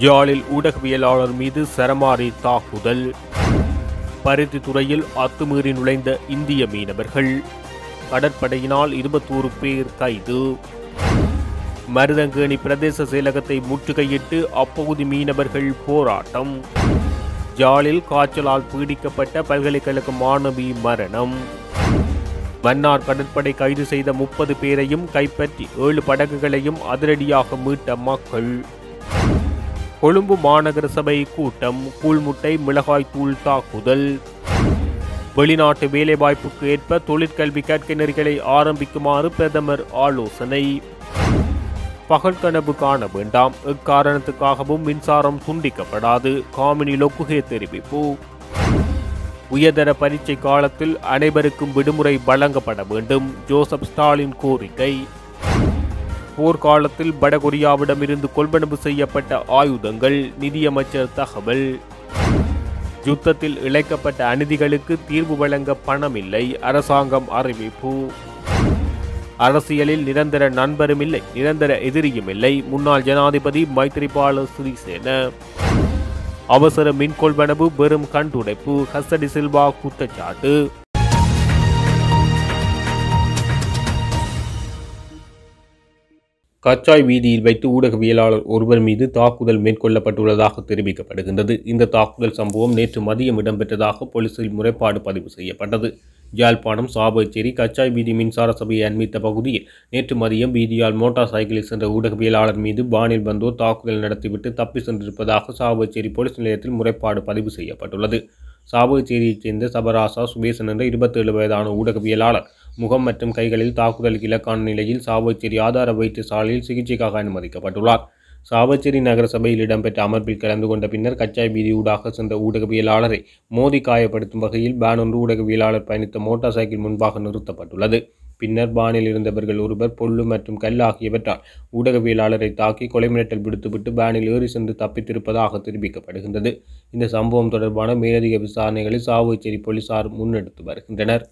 ஜாலில் ஊடகவியலாளர் மீது சரமாரி தாக்குதல் பருத்தித்துறையில் அத்துமீறி நுழைந்த இந்திய மீனவர்கள் கடற்படையினால் இருபத்தோரு பேர் கைது மருதங்கேணி பிரதேச செயலகத்தை முற்றுகையிட்டு அப்பகுதி மீனவர்கள் போராட்டம் ஜாலில் காய்ச்சலால் பீடிக்கப்பட்ட பல்கலைக்கழக மாணவி மரணம் மன்னார் கடற்படை கைது செய்த முப்பது பேரையும் கைப்பற்றி ஏழு படகுகளையும் அதிரடியாக மீட்ட மக்கள் கொழும்பு மாநகர சபை கூட்டம் கூழ்முட்டை மிளகாய் தூள் தாக்குதல் வெளிநாட்டு வேலைவாய்ப்புக்கு ஏற்ப தொழிற்கல்வி கற்கை நெறிகளை ஆரம்பிக்குமாறு பிரதமர் ஆலோசனை பகல் கனவு காண வேண்டாம் எக்காரணத்துக்காகவும் மின்சாரம் துண்டிக்கப்படாது காமினி லொக்குகே தெரிவிப்பு உயர்தர பரீட்சை காலத்தில் அனைவருக்கும் விடுமுறை வழங்கப்பட வேண்டும் ஜோசப் ஸ்டாலின் கோரிக்கை போர்க்காலத்தில் வடகொரியாவிடமிருந்து கொள்வனவு செய்யப்பட்ட ஆயுதங்கள் நிதியமைச்சர் தகவல் யுத்தத்தில் இழைக்கப்பட்ட அநீதிகளுக்கு தீர்வு வழங்க பணமில்லை அரசாங்கம் அறிவிப்பு அரசியலில் நிரந்தர நண்பரும் இல்லை நிரந்தர எதிரியும் இல்லை முன்னாள் ஜனாதிபதி மைத்ரிபால சிறிசேன அவசர மின் கொள்வனவு வெறும் கண்டுடைப்பு ஹசடி சில்வா குற்றச்சாட்டு கச்சாய் வீதியில் வைத்து ஊடகவியலாளர் ஒருவர் மீது தாக்குதல் மேற்கொள்ளப்பட்டுள்ளதாக தெரிவிக்கப்படுகின்றது இந்த தாக்குதல் சம்பவம் நேற்று மதியம் இடம்பெற்றதாக போலீசில் முறைப்பாடு பதிவு செய்யப்பட்டது யாழ்ப்பாணம் சாபச்சேரி கச்சாய் வீதி மின்சார சபையை அண்மித்த பகுதியில் நேற்று மதியம் வீதியால் மோட்டார் சைக்கிளில் சென்ற ஊடகவியலாளர் மீது பானில் வந்தோர் தாக்குதல் நடத்திவிட்டு தப்பி சென்றிருப்பதாக சாபச்சேரி போலீஸ் நிலையத்தில் முறைப்பாடு பதிவு செய்யப்பட்டுள்ளது சாபச்சேரியைச் சேர்ந்த சபராசா சுபேசன் என்ற இருபத்தேழு வயதான ஊடகவியலாளர் முகம் மற்றும் கைகளில் தாக்குதலுக்கு இலக்கான நிலையில் சாவச்சேரி ஆதார வைத்தியசாலையில் சிகிச்சைக்காக அனுமதிக்கப்பட்டுள்ளார் சாவச்சேரி நகர சபையில் இடம்பெற்ற அமர்வில் கலந்து கொண்ட பின்னர் கச்சாய் வீதி ஊடாக சென்ற ஊடகவியலாளரை மோதி காயப்படுத்தும் வகையில் பேன் ஒன்று ஊடகவியலாளர் பயணித்த மோட்டார் சைக்கிள் முன்பாக நிறுத்தப்பட்டுள்ளது பின்னர் பானில் இருந்தவர்கள் ஒருவர் பொல்லு மற்றும் கல் ஆகியவற்றால் ஊடகவியலாளரை தாக்கி கொலை மிரட்டல் விடுத்துவிட்டு பேனில் ஏறி சென்று தப்பித்திருப்பதாக தெரிவிக்கப்படுகின்றது இந்த சம்பவம் தொடர்பான மேலதிக விசாரணைகளை சாவச்சேரி போலீசார் முன்னெடுத்து வருகின்றனர்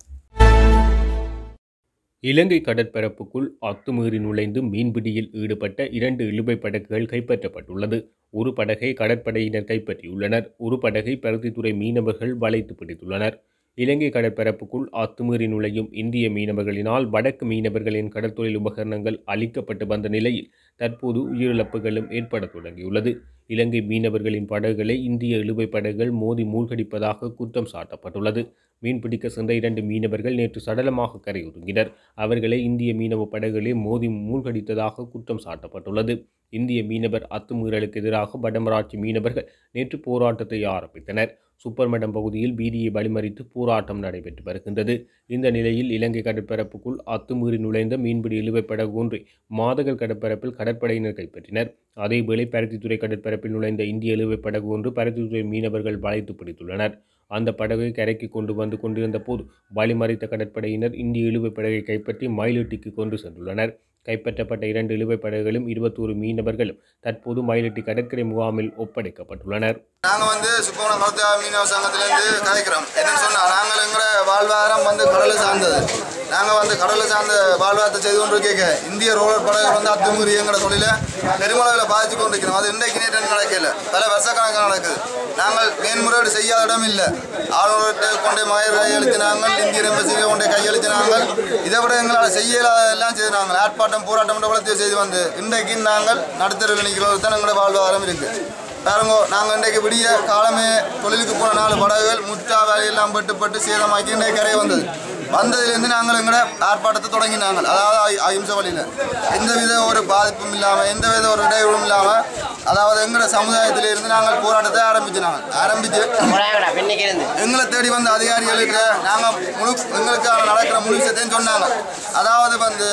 இலங்கை கடற்பரப்புக்குள் அத்துமீறி நுழைந்து மீன்பிடியில் ஈடுபட்ட இரண்டு இழுவை படகுகள் கைப்பற்றப்பட்டுள்ளது ஒரு படகை கடற்படையினர் கைப்பற்றியுள்ளனர் ஒரு படகை பருத்தித்துறை மீனவர்கள் வளைத்து பிடித்துள்ளனர் இலங்கை கடற்பரப்புக்குள் அத்துமீறி நுழையும் இந்திய மீனவர்களினால் வடக்கு மீனவர்களின் கடற்தொழில் உபகரணங்கள் அளிக்கப்பட்டு வந்த நிலையில் தற்போது உயிரிழப்புகளும் ஏற்பட தொடங்கியுள்ளது இலங்கை மீனவர்களின் படகுகளை இந்திய இழுவை படகுகள் மோதி மூழ்கடிப்பதாக குற்றம் சாட்டப்பட்டுள்ளது மீன்பிடிக்க சென்ற இரண்டு மீனவர்கள் நேற்று சடலமாக கரையொதுங்கினர் அவர்களை இந்திய மீனவ படகுகளே மோதி மூழ்கடித்ததாக குற்றம் சாட்டப்பட்டுள்ளது இந்திய மீனவர் அத்துமீறலுக்கு எதிராக வடமராட்சி மீனவர்கள் நேற்று போராட்டத்தை ஆரம்பித்தனர் சுப்பர்மடம் பகுதியில் வீதியை வழிமறித்து போராட்டம் நடைபெற்று வருகின்றது இந்த நிலையில் இலங்கை கடற்பரப்புக்குள் அத்துமீறி நுழைந்த மீன்பிடி இழுவை படகு ஒன்றை மாதகல் கடற்பரப்பில் கடற்படையினர் கைப்பற்றினர் அதேவேளை பருத்தித்துறை கடற்பரப்பில் நுழைந்த இந்திய இழுவை படகு ஒன்று பருத்தித்துறை மீனவர்கள் வளைத்து பிடித்துள்ளனர் அந்த படகை கரைக்கு கொண்டு வந்து கொண்டிருந்த போது வழிமறித்த கடற்படையினர் இந்திய இழுவை படகை கைப்பற்றி மயிலட்டிக்கு கொண்டு சென்றுள்ளனர் கைப்பற்றப்பட்ட இரண்டு இழுவை படகுகளும் இருபத்தோரு மீனவர்களும் தற்போது மயிலட்டி கடற்கரை முகாமில் ஒப்படைக்கப்பட்டுள்ளனர் நாங்கள் வந்து சுப்பவனம் மருத்துவ மீனவ சங்கத்திலேருந்து கதைக்கிறோம் என்னன்னு சொன்னால் நாங்கள் எங்களோட வாழ்வாதாரம் வந்து கடலை சார்ந்தது நாங்கள் வந்து கடலை சார்ந்த வாழ்வாதாரத்தை செய்து கொண்டு கேட்க இந்திய ரோலர் படகுகள் வந்து அத்துமீறி எங்களோட தொழிலை பெருமளவில் பாதிச்சு கொண்டு இருக்கிறோம் அது இன்றைக்கு நேற்று நடக்கல பல வருஷக்கணக்காக நடக்குது நாங்கள் மேன்முறையீடு செய்யாத இடம் இல்லை ஆளுநர்கிட்ட கொண்டே மகர் கையெழுத்தினாங்கள் இந்திய எம்பசியை கொண்டே கையெழுத்தினாங்கள் இதை விட எங்களால் செய்யலாதெல்லாம் செய்து நாங்கள் ஆர்ப்பாட்டம் போராட்டம் வளர்த்தி செய்து வந்து இன்றைக்கு நாங்கள் நடுத்தரவில் நிற்கிறோம் தான் எங்களோட வாழ்வாதாரம் இருக்குது பாருங்க நாங்கள் இன்றைக்கு விடிய காலமே தொழிலுக்கு போன நாலு படகுகள் முற்றா வேலையெல்லாம் பட்டு பட்டு சேதமாக்கி இன்றைக்கு கரையை வந்தது வந்ததுலேருந்து நாங்கள் எங்களோட ஆர்ப்பாட்டத்தை தொடங்கினாங்க அதாவது அஹி- அஹிம்சை வழியில் எந்தவித ஒரு பாதிப்பும் இல்லாமல் எந்தவித ஒரு இடையூறும் இல்லாமல் அதாவது எங்களோட சமுதாயத்திலிருந்து நாங்கள் போராட்டத்தை ஆரம்பிச்சினாங்க ஆரம்பித்து போறாங்கடா பின்னிக்கு இருந்து எங்களை தேடி வந்த அதிகாரிகளுக்கு நாங்கள் முழு எங்களுக்கான நடக்கிற முழு விஷயத்தையும் சொன்னாங்க அதாவது வந்து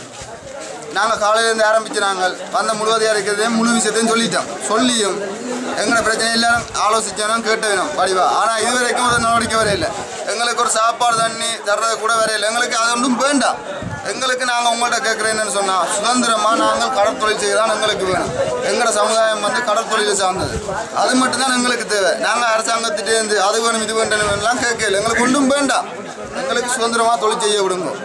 நாங்கள் காலையிலேருந்து ஆரம்பிச்சு நாங்கள் வந்த முழு அதிகாரிக்கிறதையும் முழு விஷயத்தையும் சொல்லிட்டோம் சொல்லியும் எங்களோட பிரச்சனை இல்லை ஆலோசிச்சோம் கேட்டு வேணும் படிவா ஆனால் இது வரைக்கும் ஒரு நடவடிக்கை வரையில எங்களுக்கு ஒரு சாப்பாடு தண்ணி தர்றது கூட வரையில எங்களுக்கு அது ஒன்றும் வேண்டாம் எங்களுக்கு நாங்கள் உங்கள்கிட்ட கேட்குறேன் என்னன்னு சொன்னால் சுதந்திரமாக நாங்கள் கடற்தொழில் செய்ய தான் எங்களுக்கு வேணும் எங்களோட சமுதாயம் வந்து கடற்தொழிலை சார்ந்தது அது மட்டும்தான் எங்களுக்கு தேவை நாங்கள் அரசாங்கத்திட்டே இருந்து அது வேணும் இது வேணும் எல்லாம் கேட்கல எங்களுக்கு ஒன்றும் வேண்டாம் எங்களுக்கு சுதந்திரமாக தொழில் செய்ய விடுங்க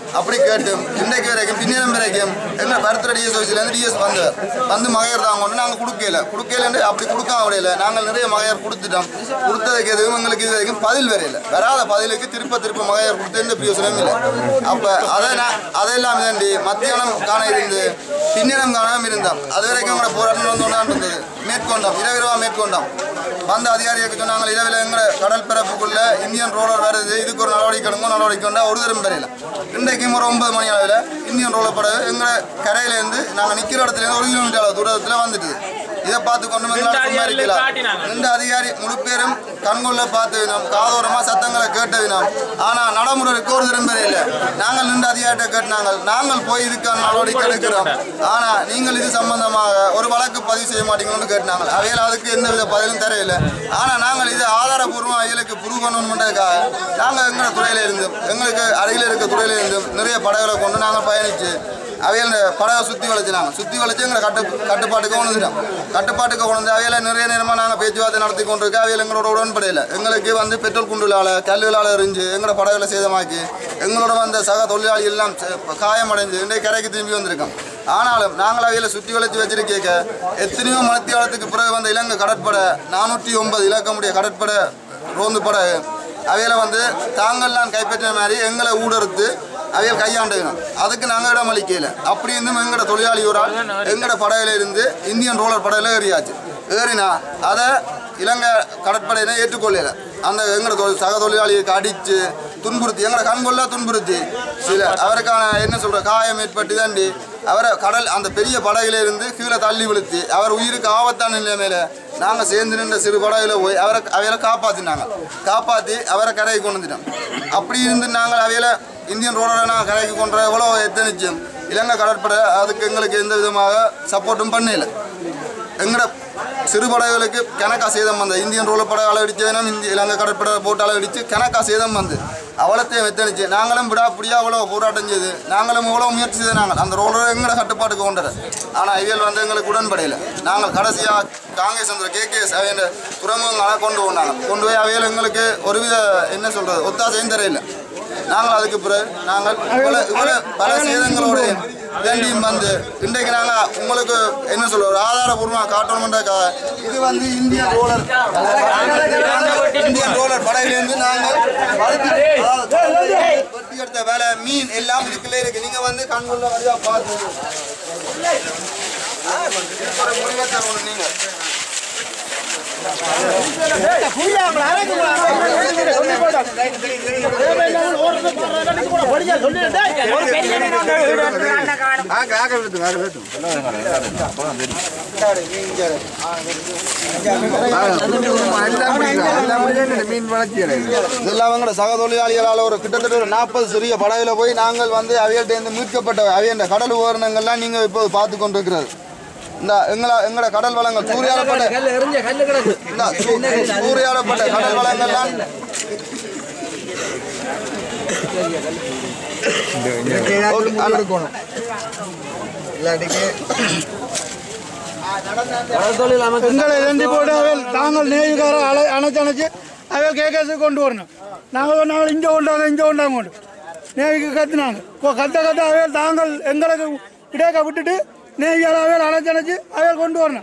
அப்படி கேட்டு இன்றைக்கு வரைக்கும் பின்னிடம் வரைக்கும் எங்க பருத்திர டிஎஸ் ஆஃபீஸ்லேருந்து டிஎஸ் வந்து வந்து மகையர் தாங்க கொண்டு நாங்கள் கொடுக்கல கொடுக்கலன்னு அப்படி கொடுக்காம விடையில நாங்கள் நிறைய மகையர் கொடுத்துட்டோம் கொடுத்ததுக்கு எதுவும் எங்களுக்கு இது வரைக்கும் பதில் வரையில வராத பதிலுக்கு திருப்ப திருப்ப மகையர் கொடுத்து எந்த பிரயோசனமும் இல்லை அப்போ அதை நான் அதெல்லாம் வேண்டி மத்தியானம் காண இருந்து பின்னிடம் காணாமல் இருந்தோம் அது வரைக்கும் எங்களோட போராட்டம் வந்து கொண்டாண்டு இருந்தது மேற்கொண்டோம் இரவிரவா மேற்கொண்டோம் வந்த அதிகாரிகளுக்கு சொன்னாங்க இரவில் எங்களை கடல் பரப்புக்குள்ள இந்தியன் ரோலர் வருது இதுக்கு ஒரு நடவடிக்கை எடுங்க நடவடிக்கை கொண்டா ஒரு தரம் பெறையில இன்றைக்கும் ஒரு ஒன்பது மணி அளவில் இந்தியன் ரோலர் படகு எங்களை கரையிலேருந்து நாங்கள் நிற்கிற இடத்துலேருந்து ஒரு கிலோமீட்டர் அளவு தூரத்தில் வந்துட்டு இதை பார்த்து கொண்டு வந்து எங்களால் சும்மா இருக்கலாம் ரெண்டு அதிகாரி முழு பேரும் கண்கொள்ள பார்த்து வினோம் காதோரமா சத்தங்களை கேட்ட வினோம் ஆனா நடைமுறைக்கு ஒரு திறன் இல்லை நாங்கள் நின்று அதிகாரிட்ட கேட்டாங்க நாங்கள் போய் இதுக்கான நடவடிக்கை எடுக்கிறோம் ஆனா நீங்கள் இது சம்பந்தமாக ஒரு வழக்கு பதிவு செய்ய மாட்டீங்கன்னு கேட்டாங்க அவையில் அதுக்கு எந்த வித பதிலும் தெரியல ஆனா நாங்கள் இது ஆதாரபூர்வம் அவைகளுக்கு புரிவு பண்ணணுன்றதுக்காக நாங்கள் எங்களோட துறையில இருந்து எங்களுக்கு அருகில் இருக்க துறையில இருந்து நிறைய படகுகளை கொண்டு நாங்கள் பயணிச்சு அவையில் படகை சுற்றி வளைச்சினாங்க சுற்றி வளைச்சு எங்களை கட்டு கட்டுப்பாட்டுக்கு கொண்டுட்டோம் கட்டுப்பாட்டுக்கு கொண்டு அவையில் நிறைய நேரமாக நாங்கள் பேச்சுவார்த்தை நடத்தி கொண்டிருக்க அவையில் எங்களோட உடன்படையில் எங்களுக்கு வந்து பெட்ரோல் குண்டுகளால் கல்லுகளால் எரிஞ்சு எங்களோட படகுகளை சேதமாக்கி எங்களோட வந்த சக தொழிலாளி எல்லாம் ச- காயமடைஞ்சு இன்றைய கரைக்கு திரும்பி வந்திருக்கோம் ஆனாலும் நாங்கள் அவையில் சுற்றி வளைச்சு வச்சிருக்கேக்க எத்தனையோ மணித்தியாலத்துக்கு பிறகு வந்த இலங்கை கடற்படை நானூற்றி ஒன்பது இலக்கமுடைய கடற்படை ரோந்து படகு அவையில் வந்து தாங்கள்லாம் கைப்பற்றின மாதிரி எங்களை ஊடறுத்து அவையில் கையாண்டுக்கணும் அதுக்கு நாங்கள் இடம் அளிக்கல அப்படி இருந்தும் எங்களோட தொழிலாளி ஒரு ஆள் எங்களோட படகுல இருந்து இந்தியன் ரோலர் படகுல ஏறியாச்சு ஏறினா அதை இலங்கை கடற்படையினை ஏற்றுக்கொள்ளல அந்த எங்களோட தொழில் சக தொழிலாளிகளுக்கு அடித்து துன்புறுத்தி எங்களை கண்கொள்ளா துன்புறுத்தி சில அவருக்கான என்ன சொல்ற காயம் ஏற்பட்டு தாண்டி அவரை கடல் அந்த பெரிய படகுல இருந்து கீழே தள்ளி விழுத்தி அவர் உயிருக்கு ஆபத்தான நிலைமையில நாங்கள் சேர்ந்து நின்ற சிறு படகுல போய் அவரை அவையில காப்பாற்றினாங்க காப்பாற்றி அவரை கரைக்கு கொண்டு வந்துட்டோம் அப்படி இருந்து நாங்கள் அவையில இந்தியன் ரோடோட நாங்கள் கரைக்கு கொண்ட எவ்வளோ எத்தனிச்சோம் இலங்கை கடற்படை அதுக்கு எங்களுக்கு எந்த விதமாக சப்போர்ட்டும் பண்ணல எங்களோட சிறு படகுகளுக்கு கணக்கா சேதம் வந்து இந்தியன் ரோல படகு அளவடிச்சதுனா இந்திய இலங்கை கடற்படை போட்டு அளவடிச்சு கணக்கா சேதம் வந்து அவ்வளோத்தையும் வெத்தனிச்சு நாங்களும் விடாப்படியா அவ்வளோ போராட்டம் செய்து நாங்களும் இவ்வளோ முயற்சி செய்து நாங்கள் அந்த ரோலரை எங்களோட கட்டுப்பாட்டுக்கு கொண்டது ஆனால் இவியல் வந்து எங்களுக்கு உடன்படையில் நாங்கள் கடைசியாக காங்கிரஸ் அந்த கேகேஎஸ் அவைய துறைமுகங்களை கொண்டு போனாங்க கொண்டு போய் அவையில் எங்களுக்கு ஒருவித என்ன சொல்கிறது ஒத்தாசையும் தெரியல நாங்கள் அதுக்கு பிறகு நாங்கள் இவ்வளோ இவ்வளோ பல சேதங்களோட வேண்டியும் வந்து இன்றைக்கு நாங்கள் உங்களுக்கு என்ன சொல்ற ஒரு ஆதாரபூர்வமாக காட்டணும்ன்றக்காக இது வந்து இந்தியன் ரோலர் இந்தியன் ரோலர் படகுலேருந்து நாங்கள் பருத்தி அதாவது வெட்டி எடுத்த வேலை மீன் எல்லாம் இதுக்குள்ளே இருக்கு நீங்க வந்து கண்கொள்ள வழியா பார்த்து ஒரு முடிவை தரணும் நீங்க இதெல்லாம் எங்களோட சக தொழிலாளிகளால் ஒரு கிட்டத்தட்ட ஒரு நாற்பது சிறிய படகுல போய் நாங்கள் வந்து அவையிட்ட இருந்து மீட்கப்பட்ட அவைய கடல் உபகரணங்கள்லாம் நீங்கள் இப்போது பார்த்து கொண்டிருக்கிறது இந்த எங்கள எங்களோட கடல் வளங்கள் சூறையாடப்பட்ட இந்த சூ- சூறையாடப்பட்ட கடல் வளங்கள்லாம் ஓகே, அண்ணா. எங்களை எழுந்தி போட்டு அவள் தாங்கள் நேவிக்கார அலை அணைச்சு அணைச்சு அவள் கேகேஸு கொண்டு வரணும் நாங்கள் நாங்கள் இங்கே கொண்டாங்க இங்கே கொண்டாங்க கொண்டு நேவிக்கு கத்துனாங்க இப்போ கத்த கத்த அவள் தாங்கள் எங்களுக்கு இடையக்க விட்டுட்டு நேவிக்கார அவள் அணைச்சு அணைச்சு அவள் கொண்டு வரணும்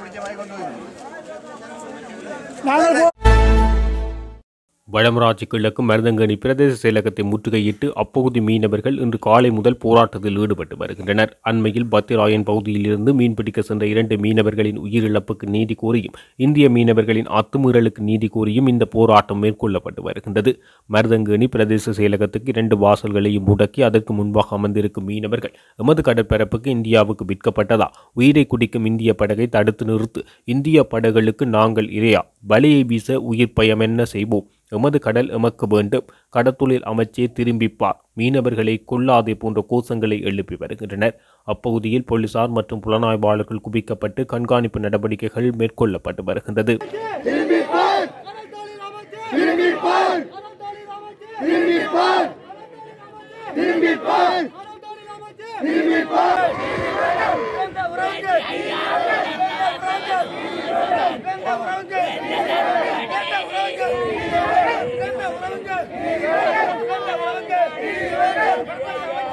நாங்கள் போ- வடமராட்சி கிழக்கு மருதங்கனி பிரதேச செயலகத்தை முற்றுகையிட்டு அப்பகுதி மீனவர்கள் இன்று காலை முதல் போராட்டத்தில் ஈடுபட்டு வருகின்றனர் அண்மையில் பத்திராயன் பகுதியிலிருந்து மீன்பிடிக்க சென்ற இரண்டு மீனவர்களின் உயிரிழப்புக்கு நீதி கோரியும் இந்திய மீனவர்களின் அத்துமீறலுக்கு நீதி கோரியும் இந்த போராட்டம் மேற்கொள்ளப்பட்டு வருகின்றது மருதங்கனி பிரதேச செயலகத்துக்கு இரண்டு வாசல்களையும் முடக்கி அதற்கு முன்பாக அமர்ந்திருக்கும் மீனவர்கள் எமது கடற்பரப்புக்கு இந்தியாவுக்கு விற்கப்பட்டதா உயிரை குடிக்கும் இந்திய படகை தடுத்து நிறுத்து இந்திய படகுகளுக்கு நாங்கள் இரையா வலையை வீச உயிர் பயம் என்ன செய்வோம் எமது கடல் எமக்கு வேண்டும் கடத்தொழில் அமைச்சே திரும்பிப்பார் மீனவர்களை கொல்லாதே போன்ற கோஷங்களை எழுப்பி வருகின்றனர் அப்பகுதியில் போலீசார் மற்றும் புலனாய்வாளர்கள் குவிக்கப்பட்டு கண்காணிப்பு நடவடிக்கைகள் மேற்கொள்ளப்பட்டு வருகின்றது உறவுங்க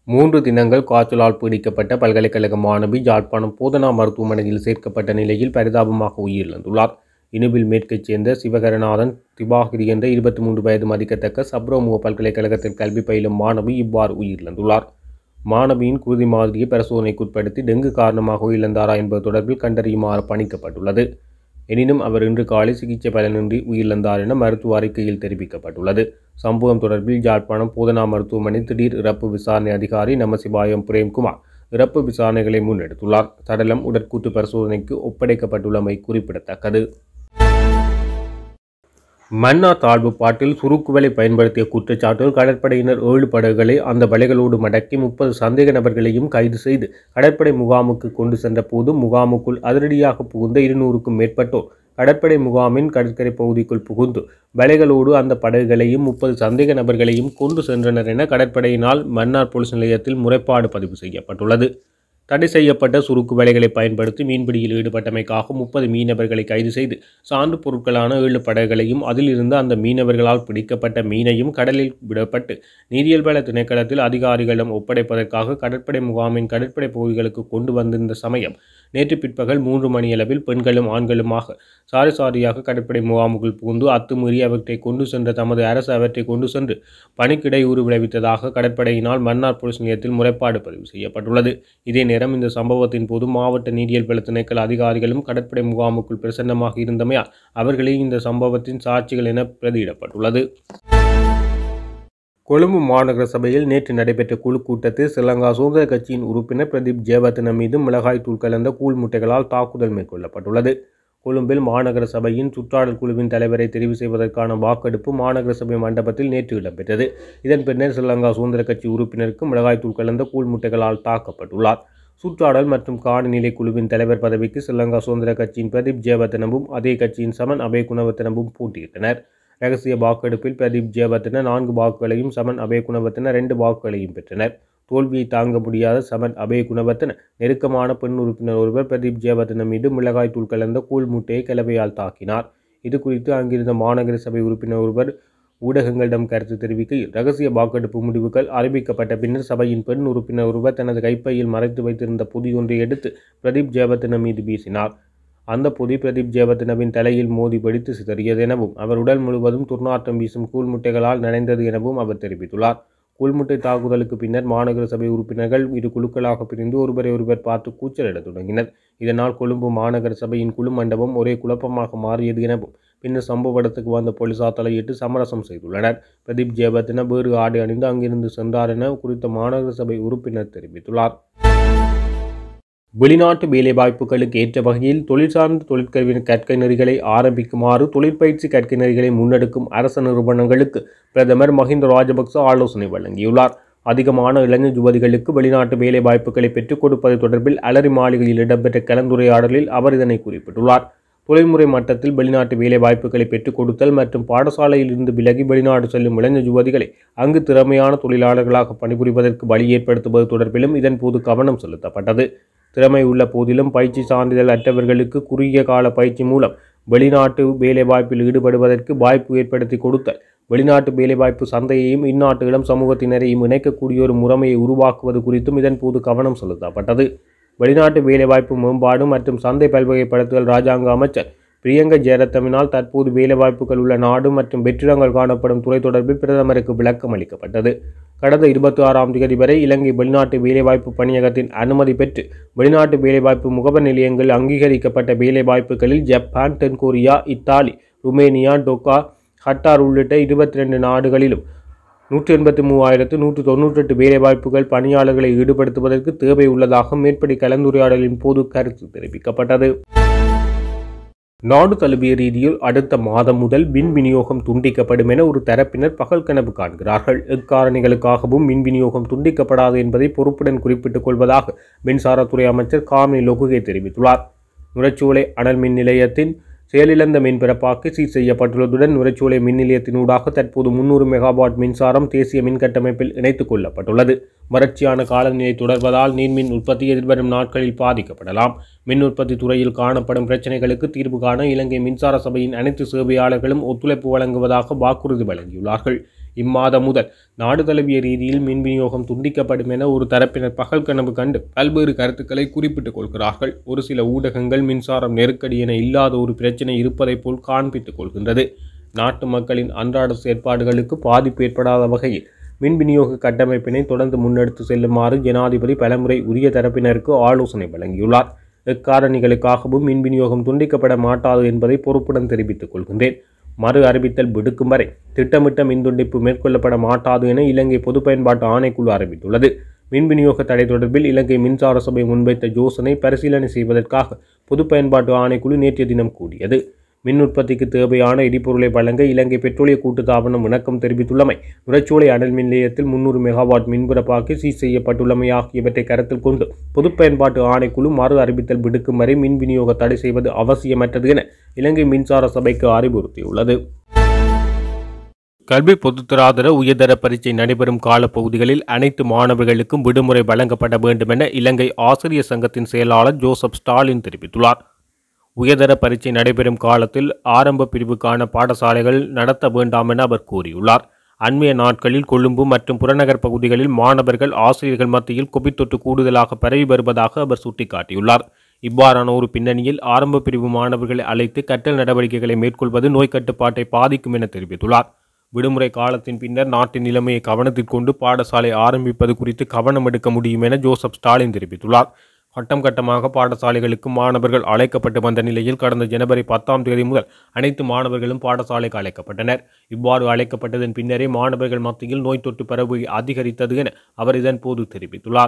மூன்று தினங்கள் காய்ச்சலால் பீடிக்கப்பட்ட பல்கலைக்கழக மாணவி யாழ்ப்பாணம் போதனா மருத்துவமனையில் சேர்க்கப்பட்ட நிலையில் பரிதாபமாக உயிரிழந்துள்ளார் இனுபில் மேற்கைச் சேர்ந்த சிவகரநாதன் திபாகிரி என்ற இருபத்தி மூன்று வயது மதிக்கத்தக்க சப்ரோமுக பல்கலைக்கழகத்தில் கல்வி பயிலும் மாணவி இவ்வாறு உயிரிழந்துள்ளார் மாணவியின் குருதி மாதிரியை பரிசோதனைக்குட்படுத்தி டெங்கு காரணமாக உயிரிழந்தாரா என்பது தொடர்பில் கண்டறியுமாறு பணிக்கப்பட்டுள்ளது எனினும் அவர் இன்று காலை சிகிச்சை பலனின்றி உயிரிழந்தார் என மருத்துவ அறிக்கையில் தெரிவிக்கப்பட்டுள்ளது சம்பவம் தொடர்பில் யாழ்ப்பாணம் போதனா மருத்துவமனை திடீர் இறப்பு விசாரணை அதிகாரி நமசிவாயம் பிரேம்குமார் இறப்பு விசாரணைகளை முன்னெடுத்துள்ளார் சடலம் உடற்கூற்று பரிசோதனைக்கு ஒப்படைக்கப்பட்டுள்ளமை குறிப்பிடத்தக்கது மன்னா தாழ்வு பாட்டில் சுருக்குவலை பயன்படுத்திய குற்றச்சாட்டில் கடற்படையினர் ஏழு படகுகளை அந்த வலைகளோடு மடக்கி முப்பது சந்தேக நபர்களையும் கைது செய்து கடற்படை முகாமுக்கு கொண்டு சென்ற போது முகாமுக்குள் அதிரடியாக புகுந்த இருநூறுக்கும் மேற்பட்டோர் கடற்படை முகாமின் கடற்கரை பகுதிக்குள் புகுந்து வலைகளோடு அந்த படகுகளையும் முப்பது சந்தேக நபர்களையும் கொண்டு சென்றனர் என கடற்படையினால் மன்னார் போலீஸ் நிலையத்தில் முறைப்பாடு பதிவு செய்யப்பட்டுள்ளது தடை செய்யப்பட்ட சுருக்கு வலைகளை பயன்படுத்தி மீன்பிடியில் ஈடுபட்டமைக்காக முப்பது மீனவர்களை கைது செய்து சான்று பொருட்களான ஏழு படகுகளையும் அதிலிருந்து அந்த மீனவர்களால் பிடிக்கப்பட்ட மீனையும் கடலில் விடப்பட்டு நீரியல் வள திணைக்களத்தில் அதிகாரிகளிடம் ஒப்படைப்பதற்காக கடற்படை முகாமின் கடற்படை பகுதிகளுக்கு கொண்டு வந்திருந்த சமயம் நேற்று பிற்பகல் மூன்று மணியளவில் பெண்களும் ஆண்களுமாக சாரி சாரியாக கடற்படை முகாமுக்குள் புகுந்து அத்துமீறி அவற்றை கொண்டு சென்ற தமது அரசு அவற்றை கொண்டு சென்று பணிக்கிடையூறு விளைவித்ததாக கடற்படையினால் மன்னார் போலீஸ் நிலையத்தில் முறைப்பாடு பதிவு செய்யப்பட்டுள்ளது இதே நேரம் இந்த சம்பவத்தின் போது மாவட்ட நீரியல் வள திணைக்கள அதிகாரிகளும் கடற்படை முகாமுக்குள் பிரசன்னமாக இருந்தமையால் அவர்களே இந்த சம்பவத்தின் சாட்சிகள் என பிரதியிடப்பட்டுள்ளது கொழும்பு மாநகர சபையில் நேற்று நடைபெற்ற குழு கூட்டத்தில் ஸ்ரீலங்கா சுதந்திர கட்சியின் உறுப்பினர் பிரதீப் ஜெயவர்தன மீது மிளகாய் தூள் கலந்த கூழ் முட்டைகளால் தாக்குதல் மேற்கொள்ளப்பட்டுள்ளது கொழும்பில் மாநகர சபையின் சுற்றாடல் குழுவின் தலைவரை தெரிவு செய்வதற்கான வாக்கெடுப்பு மாநகர சபை மண்டபத்தில் நேற்று இடம்பெற்றது இதன் பின்னர் ஸ்ரீலங்கா சுதந்திர கட்சி உறுப்பினருக்கு மிளகாய் தூள் கலந்த கூழ் முட்டைகளால் தாக்கப்பட்டுள்ளார் சுற்றாடல் மற்றும் காடுநிலை குழுவின் தலைவர் பதவிக்கு ஸ்ரீலங்கா சுதந்திர கட்சியின் பிரதீப் ஜெயவர்தனவும் அதே கட்சியின் சமன் அபய் குணவர்த்தனவும் போட்டியிட்டனர் ரகசிய வாக்கெடுப்பில் பிரதீப் ஜெயவர்தன நான்கு வாக்குகளையும் சமன் அபய குணவர்த்தன ரெண்டு வாக்குகளையும் பெற்றனர் தோல்வியை தாங்க முடியாத சமன் அபய குணவர்த்தன நெருக்கமான பெண் உறுப்பினர் ஒருவர் பிரதீப் ஜெயவர்தன மீது மிளகாய் தூள் கலந்த கூழ் மூட்டையை கலவையால் தாக்கினார் இது குறித்து அங்கிருந்த மாநகர சபை உறுப்பினர் ஒருவர் ஊடகங்களிடம் கருத்து தெரிவிக்கையில் ரகசிய வாக்கெடுப்பு முடிவுகள் அறிவிக்கப்பட்ட பின்னர் சபையின் பெண் உறுப்பினர் ஒருவர் தனது கைப்பையில் மறைத்து வைத்திருந்த பொதி ஒன்றை எடுத்து பிரதீப் ஜெயவர்தன மீது வீசினார் அந்த பொதி பிரதீப் ஜெயவர்தனவின் தலையில் மோதி வெடித்து சிதறியது எனவும் அவர் உடல் முழுவதும் துர்நாற்றம் வீசும் கூழ்முட்டைகளால் நனைந்தது எனவும் அவர் தெரிவித்துள்ளார் கூழ்முட்டை தாக்குதலுக்கு பின்னர் மாநகர சபை உறுப்பினர்கள் இரு குழுக்களாக பிரிந்து ஒருவரை ஒருவர் பார்த்து கூச்சலிடத் தொடங்கினர் இதனால் கொழும்பு மாநகர சபையின் குழு மண்டபம் ஒரே குழப்பமாக மாறியது எனவும் பின்னர் சம்பவ இடத்துக்கு வந்த போலீசார் தலையிட்டு சமரசம் செய்துள்ளனர் பிரதீப் ஜெயவர்தன வேறு ஆடை அணிந்து அங்கிருந்து சென்றார் என குறித்த மாநகர சபை உறுப்பினர் தெரிவித்துள்ளார் வெளிநாட்டு வேலைவாய்ப்புகளுக்கு ஏற்ற வகையில் தொழிற்சார்ந்த தொழிற்கல்வி கற்கை நெறிகளை ஆரம்பிக்குமாறு தொழிற்பயிற்சி கற்கை நெறிகளை முன்னெடுக்கும் அரச நிறுவனங்களுக்கு பிரதமர் மஹிந்த ராஜபக்ச ஆலோசனை வழங்கியுள்ளார் அதிகமான இளைஞர் யுவதிகளுக்கு வெளிநாட்டு வேலைவாய்ப்புகளை பெற்றுக் கொடுப்பது தொடர்பில் அலரி மாளிகையில் இடம்பெற்ற கலந்துரையாடலில் அவர் இதனை குறிப்பிட்டுள்ளார் தொழில்முறை மட்டத்தில் வெளிநாட்டு வேலைவாய்ப்புகளை பெற்றுக் கொடுத்தல் மற்றும் பாடசாலையில் இருந்து விலகி வெளிநாடு செல்லும் இளைஞர் யுவதிகளை அங்கு திறமையான தொழிலாளர்களாக பணிபுரிவதற்கு வழி ஏற்படுத்துவது தொடர்பிலும் இதன்போது கவனம் செலுத்தப்பட்டது திறமை உள்ள போதிலும் பயிற்சி சான்றிதழ் அற்றவர்களுக்கு குறுகிய கால பயிற்சி மூலம் வெளிநாட்டு வேலைவாய்ப்பில் ஈடுபடுவதற்கு வாய்ப்பு ஏற்படுத்தி கொடுத்தல் வெளிநாட்டு வேலைவாய்ப்பு சந்தையையும் இந்நாட்டு இளம் சமூகத்தினரையும் இணைக்கக்கூடிய ஒரு முறைமையை உருவாக்குவது குறித்தும் இதன்போது கவனம் செலுத்தப்பட்டது வெளிநாட்டு வேலைவாய்ப்பு மேம்பாடு மற்றும் சந்தை பல்வகைப்படுத்துதல் ராஜாங்க அமைச்சர் பிரியங்க ஜெயரத்னவினால் தற்போது வேலைவாய்ப்புகள் உள்ள நாடு மற்றும் வெற்றிடங்கள் காணப்படும் துறை தொடர்பில் பிரதமருக்கு விளக்கம் அளிக்கப்பட்டது கடந்த இருபத்தி ஆறாம் தேதி வரை இலங்கை வெளிநாட்டு வேலைவாய்ப்பு பணியகத்தின் அனுமதி பெற்று வெளிநாட்டு வேலைவாய்ப்பு முகவர் நிலையங்கள் அங்கீகரிக்கப்பட்ட வேலைவாய்ப்புகளில் ஜப்பான் தென்கொரியா இத்தாலி ருமேனியா டொக்கா கட்டார் உள்ளிட்ட இருபத்தி ரெண்டு நாடுகளிலும் நூற்றி எண்பத்தி மூவாயிரத்து நூற்று தொன்னூற்றெட்டு வேலைவாய்ப்புகள் பணியாளர்களை ஈடுபடுத்துவதற்கு தேவை உள்ளதாக மேற்படி கலந்துரையாடலின் போது கருத்து தெரிவிக்கப்பட்டது நாடு தழுவிய ரீதியில் அடுத்த மாதம் முதல் மின் விநியோகம் துண்டிக்கப்படும் என ஒரு தரப்பினர் பகல் கனவு காண்கிறார்கள் எக்காரணிகளுக்காகவும் மின் விநியோகம் துண்டிக்கப்படாது என்பதை பொறுப்புடன் குறிப்பிட்டுக் கொள்வதாக மின்சாரத்துறை அமைச்சர் காமினி லொகுகே தெரிவித்துள்ளார் நுரைச்சோலை அனல் மின் நிலையத்தின் செயலிழந்த மின் பிறப்பாக்கு சீர் செய்யப்பட்டுள்ளதுடன் நுரைச்சோலை மின் நிலையத்தினூடாக தற்போது முன்னூறு மெகாவாட் மின்சாரம் தேசிய மின் கட்டமைப்பில் இணைத்துக் கொள்ளப்பட்டுள்ளது வறட்சியான காலநிலை தொடர்வதால் நீர்மின் உற்பத்தி எதிர்வரும் நாட்களில் பாதிக்கப்படலாம் மின் உற்பத்தி துறையில் காணப்படும் பிரச்சினைகளுக்கு தீர்வு காண இலங்கை மின்சார சபையின் அனைத்து சேவையாளர்களும் ஒத்துழைப்பு வழங்குவதாக வாக்குறுதி வழங்கியுள்ளார்கள் இம்மாதம் முதல் நாடு தழுவிய ரீதியில் மின் விநியோகம் துண்டிக்கப்படும் என ஒரு தரப்பினர் பகல் கனவு கண்டு பல்வேறு கருத்துக்களை குறிப்பிட்டுக் கொள்கிறார்கள் ஒரு சில ஊடகங்கள் மின்சாரம் நெருக்கடி என இல்லாத ஒரு பிரச்சனை இருப்பதைப் போல் காண்பித்துக் கொள்கின்றது நாட்டு மக்களின் அன்றாட செயற்பாடுகளுக்கு பாதிப்பு ஏற்படாத வகையில் மின் விநியோக கட்டமைப்பினை தொடர்ந்து முன்னெடுத்து செல்லுமாறு ஜனாதிபதி பலமுறை உரிய தரப்பினருக்கு ஆலோசனை வழங்கியுள்ளார் எக்காரணிகளுக்காகவும் மின் விநியோகம் துண்டிக்கப்பட மாட்டாது என்பதை பொறுப்புடன் தெரிவித்துக் கொள்கின்றேன் மறு அறிவித்தல் விடுக்கும் வரை திட்டமிட்ட மின் துண்டிப்பு மேற்கொள்ளப்பட மாட்டாது என இலங்கை பொது பயன்பாட்டு ஆணைக்குழு அறிவித்துள்ளது மின் விநியோக தடை தொடர்பில் இலங்கை மின்சார சபை முன்வைத்த யோசனை பரிசீலனை செய்வதற்காக பொது பயன்பாட்டு ஆணைக்குழு நேற்றைய தினம் கூடியது மின் உற்பத்திக்கு தேவையான எரிபொருளை வழங்க இலங்கை பெட்ரோலிய கூட்டுத்தாபனம் இணக்கம் தெரிவித்துள்ளமை நுரைச்சோலை அனல் மின் நிலையத்தில் முன்னூறு மெகாவாட் மின்புறப்பாக்கி சீஸ் செய்யப்பட்டுள்ளமை ஆகியவற்றை கருத்தில் கொண்டு பொது பயன்பாட்டு ஆணைக்குழு மறு அறிவித்தல் விடுக்கும் வரை மின் விநியோக தடை செய்வது அவசியமற்றது என இலங்கை மின்சார சபைக்கு அறிவுறுத்தியுள்ளது கல்வி பொதுத்தராதர உயர்தர பரீட்சை நடைபெறும் காலப்பகுதிகளில் அனைத்து மாணவர்களுக்கும் விடுமுறை வழங்கப்பட வேண்டும் என இலங்கை ஆசிரியர் சங்கத்தின் செயலாளர் ஜோசப் ஸ்டாலின் தெரிவித்துள்ளார் உயர்தர பரீட்சை நடைபெறும் காலத்தில் ஆரம்ப பிரிவுக்கான பாடசாலைகள் நடத்த வேண்டாம் என அவர் கூறியுள்ளார் அண்மைய நாட்களில் கொழும்பு மற்றும் புறநகர் பகுதிகளில் மாணவர்கள் ஆசிரியர்கள் மத்தியில் கோவிட் தொற்று கூடுதலாக பரவி வருவதாக அவர் சுட்டிக்காட்டியுள்ளார் இவ்வாறான ஒரு பின்னணியில் ஆரம்ப பிரிவு மாணவர்களை அழைத்து கற்றல் நடவடிக்கைகளை மேற்கொள்வது நோய் கட்டுப்பாட்டை பாதிக்கும் என தெரிவித்துள்ளார் விடுமுறை காலத்தின் பின்னர் நாட்டின் நிலைமையை கவனத்தில் கொண்டு பாடசாலை ஆரம்பிப்பது குறித்து கவனம் எடுக்க முடியும் என ஜோசப் ஸ்டாலின் தெரிவித்துள்ளார் கட்டம் கட்டமாக பாடசாலைகளுக்கு மாணவர்கள் அழைக்கப்பட்டு வந்த நிலையில் கடந்த ஜனவரி பத்தாம் தேதி முதல் அனைத்து மாணவர்களும் பாடசாலைக்கு அழைக்கப்பட்டனர் இவ்வாறு அழைக்கப்பட்டதன் பின்னரே மாணவர்கள் மத்தியில் நோய் தொற்று பரவு அதிகரித்தது என அவர் இதன் போது தெரிவித்துள்ளார்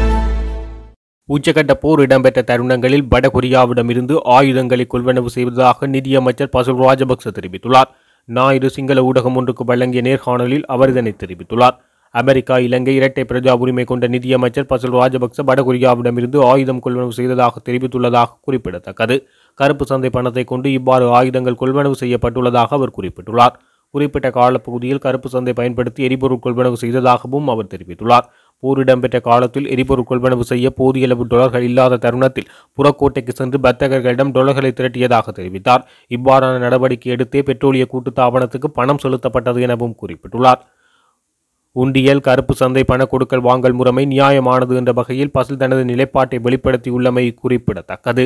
உச்சகட்ட போர் இடம்பெற்ற தருணங்களில் வடகொரியாவிடமிருந்து ஆயுதங்களை கொள்வனவு செய்வதாக நிதியமைச்சர் பசுல் ராஜபக்ச தெரிவித்துள்ளார் ஞாயிறு சிங்கள ஊடகம் ஒன்றுக்கு வழங்கிய நேர்காணலில் அவர் இதனை தெரிவித்துள்ளார் அமெரிக்கா இலங்கை இரட்டை பிரஜா உரிமை கொண்ட நிதியமைச்சர் பசுல் ராஜபக்ச வடகொரியாவிடமிருந்து ஆயுதம் கொள்வனவு செய்ததாக தெரிவித்துள்ளதாக குறிப்பிடத்தக்கது கருப்பு சந்தை பணத்தை கொண்டு இவ்வாறு ஆயுதங்கள் கொள்வனவு செய்யப்பட்டுள்ளதாக அவர் குறிப்பிட்டுள்ளார் குறிப்பிட்ட காலப்பகுதியில் கருப்பு சந்தை பயன்படுத்தி எரிபொருள் கொள்வனவு செய்ததாகவும் அவர் தெரிவித்துள்ளார் போர் இடம்பெற்ற காலத்தில் எரிபொருள் கொள்வனவு செய்ய போதிய அளவு டொலர்கள் இல்லாத தருணத்தில் புறக்கோட்டைக்கு சென்று வர்த்தகர்களிடம் டொலர்களை திரட்டியதாக தெரிவித்தார் இவ்வாறான நடவடிக்கை எடுத்தே பெட்ரோலிய கூட்டுத்தாபனத்துக்கு பணம் செலுத்தப்பட்டது எனவும் குறிப்பிட்டுள்ளார் உண்டியல் கருப்பு சந்தை பண கொடுக்கல் வாங்கல் முறைமை நியாயமானது என்ற வகையில் பசில் தனது நிலைப்பாட்டை வெளிப்படுத்தியுள்ளமை குறிப்பிடத்தக்கது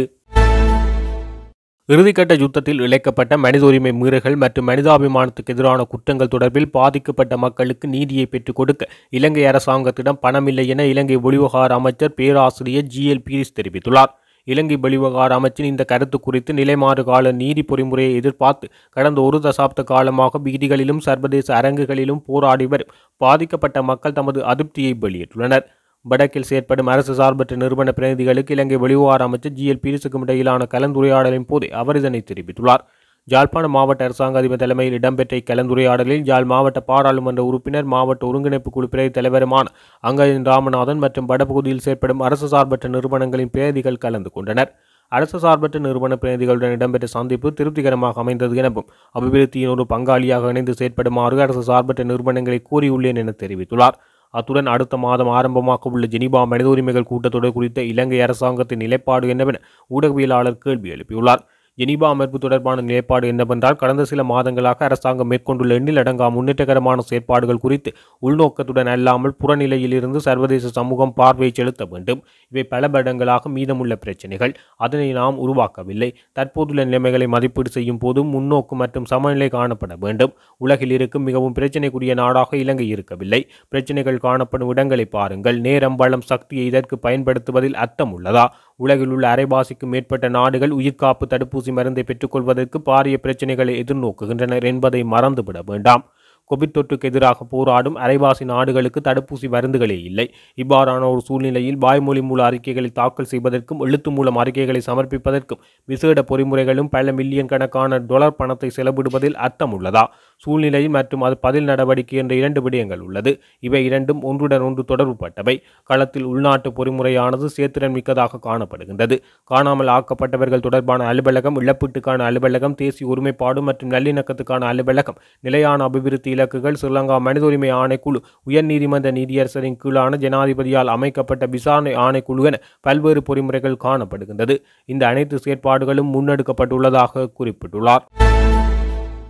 இறுதிக்கட்ட யுத்தத்தில் இழைக்கப்பட்ட மனித உரிமை மீறல்கள் மற்றும் மனிதாபிமானத்துக்கு எதிரான குற்றங்கள் தொடர்பில் பாதிக்கப்பட்ட மக்களுக்கு நீதியை பெற்றுக் கொடுக்க இலங்கை அரசாங்கத்திடம் பணமில்லை என இலங்கை வெளிவகார அமைச்சர் பேராசிரியர் ஜி எல் பீரிஸ் தெரிவித்துள்ளார் இலங்கை வெளிவகார அமைச்சின் இந்த கருத்து குறித்து நிலைமாறு கால நீதி பொறிமுறையை எதிர்பார்த்து கடந்த ஒரு தசாப்த காலமாக வீதிகளிலும் சர்வதேச அரங்குகளிலும் போராடி வரும் பாதிக்கப்பட்ட மக்கள் தமது அதிருப்தியை வெளியிட்டுள்ளனர் வடக்கில் செயற்படும் அரசு சார்பற்ற நிறுவன பிரதிநிதிகளுக்கு இலங்கை வெளிவார அமைச்சர் ஜி எல் பீரிஸுக்கும் இடையிலான கலந்துரையாடலின் போதே அவர் இதனை தெரிவித்துள்ளார் யாழ்ப்பாண மாவட்ட அரசாங்க அதிபர் தலைமையில் இடம்பெற்ற இக்கலந்துரையாடலில் யாழ் மாவட்ட பாராளுமன்ற உறுப்பினர் மாவட்ட ஒருங்கிணைப்பு குழு பிரிவு தலைவருமான அங்கஜன் ராமநாதன் மற்றும் வடபகுதியில் செயற்படும் அரசு சார்பற்ற நிறுவனங்களின் பிரதிகள் கலந்து கொண்டனர் அரசு சார்பற்ற நிறுவன பிரதிகளுடன் இடம்பெற்ற சந்திப்பு திருப்திகரமாக அமைந்தது எனவும் அபிவிருத்தியின் ஒரு பங்காளியாக இணைந்து செயற்படுமாறு அரசு சார்பற்ற நிறுவனங்களை கூறியுள்ளேன் என தெரிவித்துள்ளார் அத்துடன் அடுத்த மாதம் ஆரம்பமாக உள்ள ஜெனீபா மனித உரிமைகள் கூட்டத்தொடர் குறித்த இலங்கை அரசாங்கத்தின் நிலைப்பாடு என்னவென ஊடகவியலாளர் கேள்வி எழுப்பியுள்ளார் ஜெனீபா அமைப்பு தொடர்பான நிலைப்பாடு என்னவென்றால் கடந்த சில மாதங்களாக அரசாங்கம் மேற்கொண்டுள்ள எண்ணில் அடங்கா முன்னேற்றகரமான செயற்பாடுகள் குறித்து உள்நோக்கத்துடன் அல்லாமல் புறநிலையிலிருந்து சர்வதேச சமூகம் பார்வை செலுத்த வேண்டும் இவை பல வருடங்களாக மீதமுள்ள பிரச்சனைகள் அதனை நாம் உருவாக்கவில்லை தற்போதுள்ள நிலைமைகளை மதிப்பீடு செய்யும் போது முன்னோக்கு மற்றும் சமநிலை காணப்பட வேண்டும் உலகில் இருக்கும் மிகவும் பிரச்சனைக்குரிய நாடாக இலங்கை இருக்கவில்லை பிரச்சனைகள் காணப்படும் இடங்களை பாருங்கள் நேரம் வளம் சக்தியை இதற்கு பயன்படுத்துவதில் அர்த்தம் உள்ளதா உலகில் உள்ள அரைவாசிக்கும் மேற்பட்ட நாடுகள் உயிர்காப்பு தடுப்பூசி மருந்தை பெற்றுக்கொள்வதற்கு பாரிய பிரச்சனைகளை எதிர்நோக்குகின்றனர் என்பதை மறந்துவிட வேண்டாம் கோவிட் தொற்றுக்கு எதிராக போராடும் அரைவாசி நாடுகளுக்கு தடுப்பூசி மருந்துகளே இல்லை இவ்வாறான ஒரு சூழ்நிலையில் வாய்மொழி மூல அறிக்கைகளை தாக்கல் செய்வதற்கும் எழுத்து மூலம் அறிக்கைகளை சமர்ப்பிப்பதற்கும் விசேட பொறிமுறைகளும் பல மில்லியன் கணக்கான டொலர் பணத்தை செலவிடுவதில் அர்த்தம் உள்ளதா சூழ்நிலை மற்றும் அது பதில் நடவடிக்கை என்ற இரண்டு விடயங்கள் உள்ளது இவை இரண்டும் ஒன்றுடன் ஒன்று தொடர்புபட்டவை களத்தில் உள்நாட்டு பொறிமுறையானது சேத்திரன் மிக்கதாக காணப்படுகின்றது காணாமல் ஆக்கப்பட்டவர்கள் தொடர்பான அலுவலகம் இழப்பீட்டுக்கான அலுவலகம் தேசிய ஒருமைப்பாடு மற்றும் நல்லிணக்கத்துக்கான அலுவலகம் நிலையான அபிவிருத்தி இலக்குகள் ஸ்ரீலங்கா மனித உரிமை ஆணைக்குழு உயர்நீதிமன்ற நீதியரசரின் கீழான ஜனாதிபதியால் அமைக்கப்பட்ட விசாரணை ஆணைக்குழு என பல்வேறு பொறிமுறைகள் காணப்படுகின்றது இந்த அனைத்து செயற்பாடுகளும் முன்னெடுக்கப்பட்டுள்ளதாக குறிப்பிட்டுள்ளார்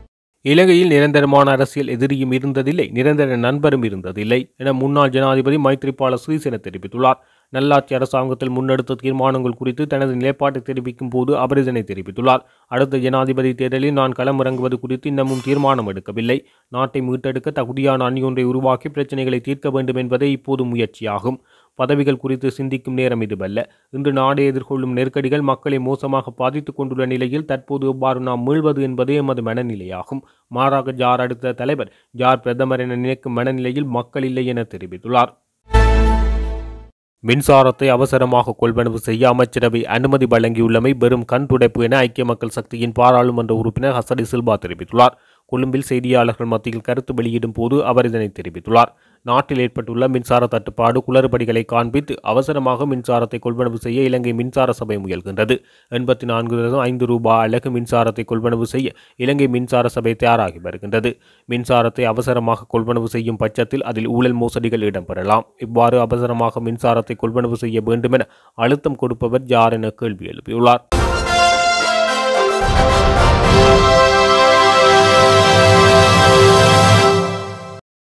இலங்கையில் நிரந்தரமான அரசியல் எதிரியும் இருந்ததில்லை நிரந்தர நண்பரும் இருந்ததில்லை என முன்னாள் ஜனாதிபதி மைத்ரிபால சிறிசேன தெரிவித்துள்ளார் நல்லாட்சி அரசாங்கத்தில் முன்னெடுத்த தீர்மானங்கள் குறித்து தனது நிலைப்பாட்டை தெரிவிக்கும் போது அவர் இதனை தெரிவித்துள்ளார் அடுத்த ஜனாதிபதி தேர்தலில் நான் களமிறங்குவது குறித்து இன்னமும் தீர்மானம் எடுக்கவில்லை நாட்டை மீட்டெடுக்க தகுதியான அணியொன்றை உருவாக்கி பிரச்சனைகளை தீர்க்க வேண்டும் என்பதே இப்போது முயற்சியாகும் பதவிகள் குறித்து சிந்திக்கும் நேரம் இதுவல்ல இன்று நாடு எதிர்கொள்ளும் நெருக்கடிகள் மக்களை மோசமாக பாதித்துக் கொண்டுள்ள நிலையில் தற்போது எவ்வாறு நாம் மீள்வது என்பதே எமது மனநிலையாகும் மாறாக ஜார் அடுத்த தலைவர் ஜார் பிரதமர் என நினைக்கும் மனநிலையில் மக்கள் இல்லை என தெரிவித்துள்ளார் மின்சாரத்தை அவசரமாக கொள்வனவு செய்ய அமைச்சரவை அனுமதி வழங்கியுள்ளமை வெறும் கண் துடைப்பு என ஐக்கிய மக்கள் சக்தியின் பாராளுமன்ற உறுப்பினர் ஹசடி சில்வா தெரிவித்துள்ளார் கொழும்பில் செய்தியாளர்கள் மத்தியில் கருத்து வெளியிடும் போது அவர் இதனை தெரிவித்துள்ளார் நாட்டில் ஏற்பட்டுள்ள மின்சார தட்டுப்பாடு குளறுபடிகளை காண்பித்து அவசரமாக மின்சாரத்தை கொள்வனவு செய்ய இலங்கை மின்சார சபை முயல்கின்றது எண்பத்தி நான்கு ஐந்து ரூபாய் அலகு மின்சாரத்தை கொள்வனவு செய்ய இலங்கை மின்சார சபை தயாராகி வருகின்றது மின்சாரத்தை அவசரமாக கொள்வனவு செய்யும் பட்சத்தில் அதில் ஊழல் மோசடிகள் இடம்பெறலாம் இவ்வாறு அவசரமாக மின்சாரத்தை கொள்வனவு செய்ய வேண்டுமென அழுத்தம் கொடுப்பவர் யார் என கேள்வி எழுப்பியுள்ளார்